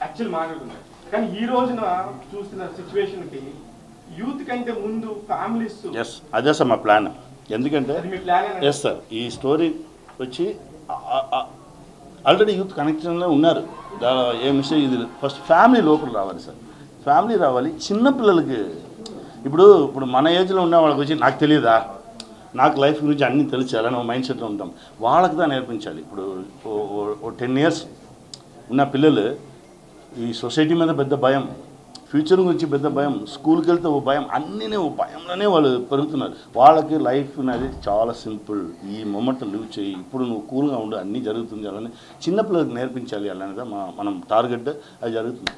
Actual మాట్లాడుతున్నారు కానీ ఈ రోజున చూస్తున్న సిచ్యువేషన్ కి యూత్ కంటే ముందు ఫ్యామిలీస్ ఎస్ అదే సార్ మా ప్లాన్ ఎందుకంటే అది మీ ప్లాన్ ఎస్ సార్ ఈ స్టోరీ వచ్చి ఆల్రెడీ యూత్ కనెక్షన్లో ఉన్నారు దా ఏ మిస్టేక్ ఇది ఫస్ట్ ఫ్యామిలీ లోపల రావాలి సార్ ఫ్యామిలీ రావాలి చిన్న పిల్లలకి ఇప్పుడు ఇప్పుడు మన ఏజ్లో ఉన్న వాళ్ళకి వచ్చి నాకు తెలియదా నాకు లైఫ్ గురించి అన్నీ తెలిసాలని ఒక మైండ్ సెట్లో ఉంటాం వాళ్ళకి దా నేర్పించాలి ఇప్పుడు ఓ- ఓ- ఓ టెన్ ఇయర్స్ ఉన్న పిల్లలు ఈ సొసైటీ మీద పెద్ద భయం ఫ్యూచర్ గురించి పెద్ద భయం స్కూల్కి వెళ్తే ఓ భయం అన్నీ ఓ భయంలోనే వాళ్ళు పెరుగుతున్నారు వాళ్ళకి లైఫ్ అనేది చాలా సింపుల్ ఈ మొమెంట్ లివ్ చేయి ఇప్పుడు నువ్వు కూల్గా ఉండు అన్నీ జరుగుతుంది అలానే చిన్నపిల్లలకు నేర్పించాలి అలానే మా మనం టార్గెట్ అది జరుగుతుంది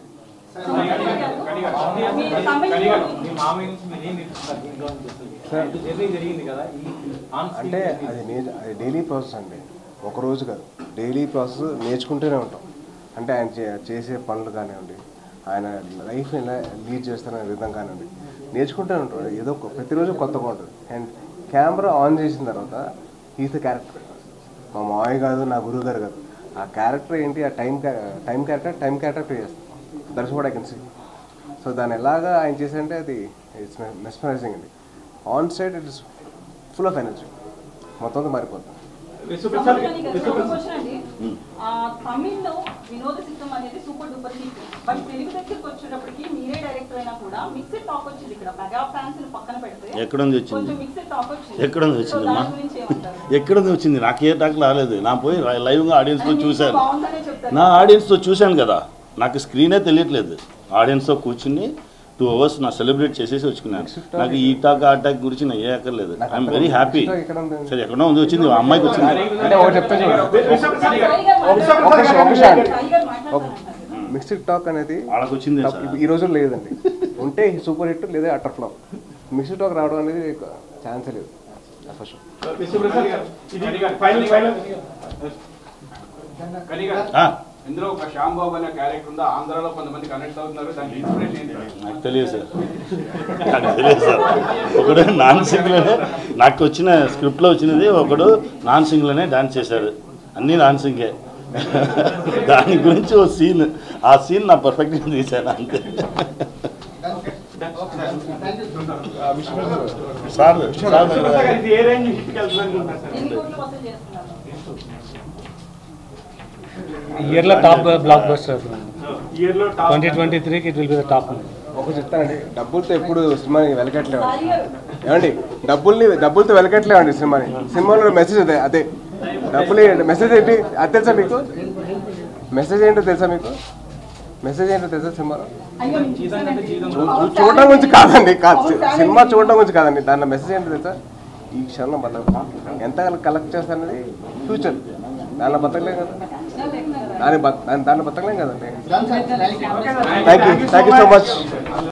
మీరు తమిళ్ మీ మామయ్య నుంచి మీరు ఏం నేర్చుకున్నారు దీంట్లో అని చెప్పి జర్నీ జరిగింది కదా ఈ ఆన్ స్క్రీన్ అంటే అది నే అది డైలీ ప్రాసెస్ అండి ఒక రోజు కాదు డైలీ ప్రాసెస్ నేర్చుకుంటూనే ఉంటాం అంటే ఆయన చే- చేసే పనులు కానివ్వండి ఆయన లైఫ్ ఎలా లీడ్ చేస్తున్న విధం కానివ్వండి నేర్చుకుంటూనే ఉంటాం ఏదో ఒక- ప్రతిరోజు కొత్తగా ఉంటుంది అండ్ కెమెరా ఆన్ చేసిన తర్వాత ఈజ్ ద క్యారెక్టర్ మా మావయ్య కాదు నా గురువు గారు కాదు ఆ క్యారెక్టర్ ఏంటి ఆ time time character time character play చేస్తాం that's what I can see so దాన్ని ఎలాగా ఆయన చేశారంటే అది ఇట్స్ మెస్మరైజింగ్ అండి on side it is full of energy మొత్తం అంతా మారిపోతుంది సంబంధానికి ఇక్కడ ఒక క్వశ్చన్ అండి ఆ, తమిళ్లో వినోద సిద్ధం అనేది super duper hit but Telugu దగ్గరికి వచ్చేటప్పటికి మీరే డైరెక్టర్ అయినా కూడా మిక్సెడ్ టాక్ వచ్చింది ఇక్కడ మెగా ఫ్యాన్స్ పక్కన పెడితే ఎక్కడ నుంచి వచ్చింది? కొంచెం మిక్సెడ్ టాక్ వచ్చింది ఎక్కడ నుంచి సో వచ్చిందమ్మా? దాని గురించి ఏమంటారు ఎక్కడ నుంచి వచ్చింది నాకు ఏ టాక్ రాలేదు నా పోయి లైవ్గా ఆడియన్స్తో అంటే మీకు చూశాను బాగుందనే చెప్తారు నా ఆడియన్స్తో చూశాను కదా నాకు స్క్రీనే తెలియట్లేదు ఆడియన్స్తో కూర్చుని టూ అవర్స్ నా సెలబ్రేట్ చేసేసి వచ్చుకున్నాను నాకు ఈ టాక్ ఆ టాక్ గురించి నాకు ఏ అక్కర్లేదు I'm very happy Mixed talk ఎక్కడ ఉంది? సరే ఎక్కడో ఉంది వచ్చింది ఆ అమ్మాయికి వచ్చింది అంటే ఒకటి చెప్తా చూడండి టైగర్ ఒక నిమిషం, ఒక నిమిషం. టైగర్ మాట్లాడతానంటారు మిక్స్డ్ టాక్ అనేది వాళ్ళకి వచ్చింది తప్పు- సార్. ఈ రోజుల్లో లేదండి ఉంటే సూపర్ హిట్ లేదా అటర్ ఫ్లాప్ మిక్స్డ్ టాక్ రావడం అనేది ఛాన్సే లేదు ఫస్ట్ విశ్వప్రసాద్ గారు ఇది ఫైనల్ ఫైనల్ కనిగా ఆ, ఇందులో ఒక శ్యామ్ బాబు అనే క్యారెక్టర్ ఉందా ఆంధ్రాలో కొంతమంది కనెక్ట్ అవుతున్నారు దానికి ఇన్స్పిరేషన్ ఏంటి నాకు తెలియదు సార్ నాకు తెలియదు సార్ ఒకడు నాన్ సింగ్లోనే నాకు వచ్చిన స్క్రిప్ట్లో వచ్చినది ఒకడు నాన్ సింగ్లోనే డాన్స్ చేశాడు అన్నీ నాన్ సింగే దాని గురించి ఓ సీన్ ఆ సీన్ నా పర్ఫెక్ట్గా తీశాను అంతే సార్ సార్ విశ్వప్రసాద్ గారు ఇది ఏ రేంజ్ హిట్కి వెళ్తుంది అనుకుంటున్నారు సార్ ఎన్ని కోట్లు వసూలు చేస్తున్నారు ఇయర్లో టాప్ బ్లాక్ బస్టర్ ఇయర్ లో టాప్ ట్వంటీ ట్వంటీ త్రీకి it will be the top ఒకటి చెప్తానండి డబ్బులతో ఎప్పుడు సినిమాని వెలకట్లేవు టైగర్ ఏమండి డబ్బుల్ని డబ్బులతో వెలకట్లేవండి సినిమాని సినిమాలో మెసేజ్ అదే అదే డబ్బులు మెసేజ్ ఏంటి అది తెలుసా మీకు మెసేజ్ ఏంటో తెలుసా మీకు మెసేజ్ ఏంటో తెలుసా సినిమాలో అయ్యో నేను చూసానండి. చూ- అవును, చూ- చూడడం గురించి కాదండి కాదు అవును, టాలెంట్ సినిమా చూడడం గురించి కాదండి దానిలో మెసేజ్ ఏంటో తెలుసా ఈ క్షణం బతక ఎంత కలెక్ట్ చేస్తానది ఫ్యూచర్ దానిలో బతకలేం కదా దాని బత- దాని- దానిలో బతకలేం కదండి thank you thank you so much